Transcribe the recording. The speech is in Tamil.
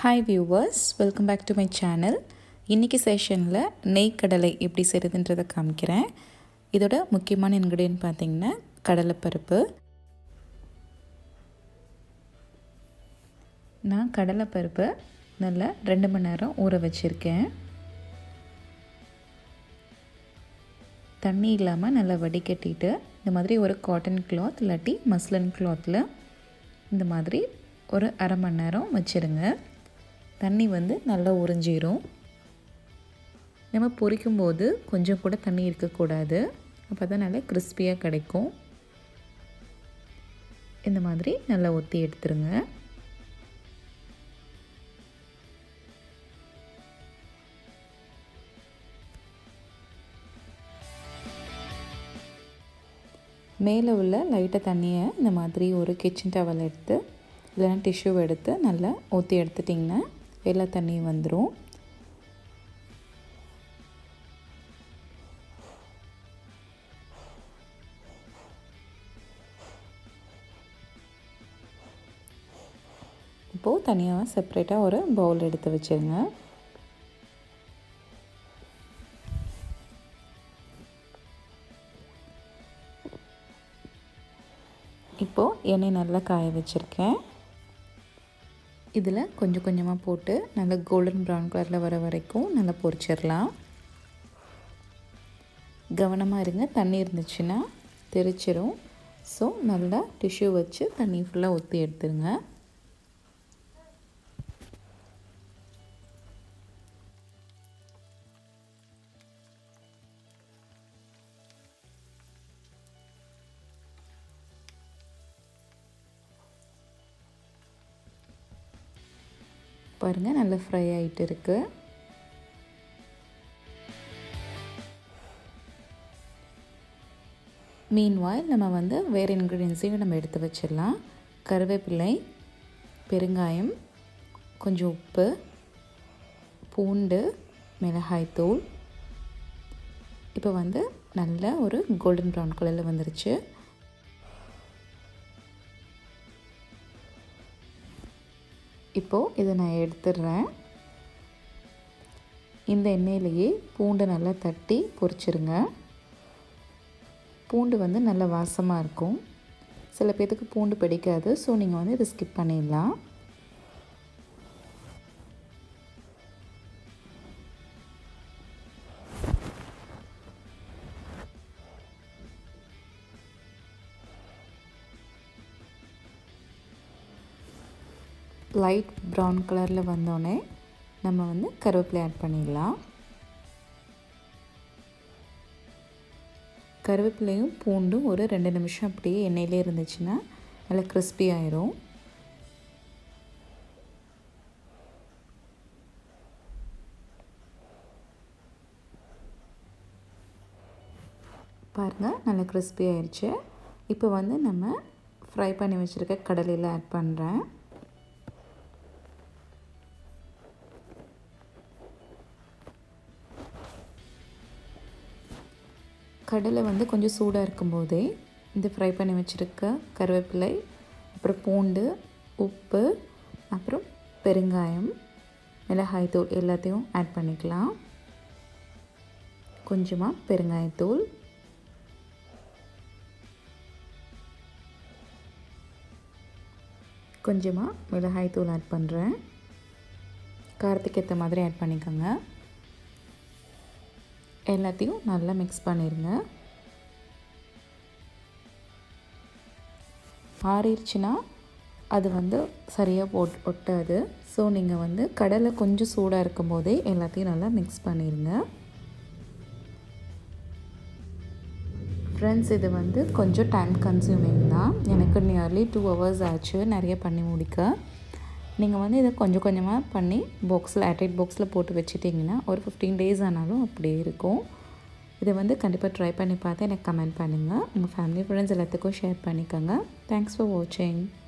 hi viewers welcome back to my channel இன்றைக்கி செஷனில் நெய் கடலை எப்படி செய்கிறதுன்றதை காமிக்கிறேன் இதோட முக்கியமான இன்க்ரீடியன்ட் பார்த்திங்கன்னா கடலைப்பருப்பு நான் கடலைப்பருப்பை நல்லா ரெண்டு மணி நேரம் ஊற வச்சுருக்கேன் தண்ணி இல்லாமல் நல்லா வடிகட்டிட்டு இந்த மாதிரி ஒரு காட்டன் கிளாத் இல்லாட்டி மஸ்லின் கிளாத்தில் இந்த மாதிரி ஒரு அரை மணி நேரம் வச்சுருங்க தண்ணி வந்து நல்லா உறிஞ்சிரும் நம்ம பொரிக்கும்போது கொஞ்சம் கூட தண்ணி இருக்கக்கூடாது அப்போ தான் நல்லா கிறிஸ்பியாக கிடைக்கும் இந்த மாதிரி நல்லா ஒத்தி எடுத்துருங்க மேலே உள்ள லைட்டாக தண்ணியை இந்த மாதிரி ஒரு கிச்சன் டவல் எடுத்து இல்லைன்னா டிஷ்யூ எடுத்து நல்லா ஊற்றி எடுத்துட்டிங்கன்னா எல்லா தண்ணியும் வந்துடும் இப்போது தனியாக செப்ரேட்டாக ஒரு பவுல் எடுத்து வச்சுருங்க இப்போது எண்ணெய் நல்லா காய வச்சுருக்கேன் இதில் கொஞ்சம் கொஞ்சமாக போட்டு நல்லா கோல்டன் ப்ரௌன் கலரில் வர வரைக்கும் நல்லா பொரிச்சிடலாம் கவனமாக இருங்க தண்ணி இருந்துச்சுன்னா தெரிச்சிரும் ஸோ நல்லா டிஷ்யூ வச்சு தண்ணி ஃபுல்லாக ஊற்றி எடுத்துருங்க பாருங்கள் நல்லா ஃப்ரை ஆகிட்டு இருக்குது மீன் வாயில் நம்ம வந்து வேறு இன்க்ரீடியன்ஸையும் நம்ம எடுத்து வச்சிடலாம் கருவேப்பிலை பெருங்காயம் கொஞ்சம் உப்பு பூண்டு மிளகாய்த்தூள் இப்போ வந்து நல்ல ஒரு கோல்டன் ப்ரௌன் கலரில் வந்துருச்சு இப்போது இதை நான் எடுத்துடுறேன் இந்த எண்ணெயிலேயே பூண்டை நல்லா தட்டி பொரிச்சிருங்க பூண்டு வந்து நல்ல வாசமாக இருக்கும் சில பேர்த்துக்கு பூண்டு பிடிக்காது ஸோ நீங்கள் வந்து இதை ஸ்கிப் பண்ணிடலாம் லைட் ப்ரௌன் கலரில் வந்தோடனே நம்ம வந்து கருவேப்பிலை ஆட் பண்ணிடலாம் கருவேப்பிலையும் பூண்டும் ஒரு ரெண்டு நிமிஷம் அப்படியே எண்ணெயிலே இருந்துச்சுன்னா நல்லா கிறிஸ்பி ஆயிரும் பாருங்கள் நல்லா கிறிஸ்பி ஆயிடுச்சு இப்போ வந்து நம்ம ஃப்ரை பண்ணி வச்சுருக்க கடலையில் ஆட் பண்ணுறேன் கடலை வந்து கொஞ்சம் சூடாக இருக்கும்போதே இந்த ஃப்ரை பண்ணி வச்சுருக்க கருவேப்பிலை அப்புறம் பூண்டு உப்பு அப்புறம் பெருங்காயம் மிளகாய்த்தூள் எல்லாத்தையும் ஆட் பண்ணிக்கலாம் கொஞ்சமாக பெருங்காயத்தூள் கொஞ்சமாக மிளகாய்த்தூள் ஆட் பண்ணுறேன் காரத்துக்கு ஏற்ற மாதிரி ஆட் பண்ணிக்கோங்க எல்லாத்தையும் நல்லா மிக்ஸ் பண்ணிடுங்க ஆறிடுச்சுன்னா அது வந்து சரியாக போட் ஒட்டாது ஸோ நீங்கள் வந்து கடலை கொஞ்சம் சூடாக இருக்கும் போதே எல்லாத்தையும் நல்லா மிக்ஸ் பண்ணிடுங்க ஃப்ரெண்ட்ஸ் இது வந்து கொஞ்சம் டைம் கன்சியூமிங் தான் எனக்கு நியர்லி டூ ஹவர்ஸ் ஆச்சு நிறைய பண்ணி முடிக்க நீங்கள் வந்து இதை கொஞ்சம் கொஞ்சமாக பண்ணி பாக்ஸில் ஏர்டைட் பாக்ஸில் போட்டு வச்சுட்டிங்கன்னா ஒரு ஃபிஃப்டீன் டேஸ் ஆனாலும் அப்படியே இருக்கும் இதை வந்து கண்டிப்பாக ட்ரை பண்ணி பார்த்து எனக்கு கமெண்ட் பண்ணுங்கள் உங்கள் ஃபேமிலி ஃப்ரெண்ட்ஸ் எல்லாத்துக்கும் ஷேர் பண்ணிக்கோங்க தேங்க்ஸ் ஃபார் வாட்சிங்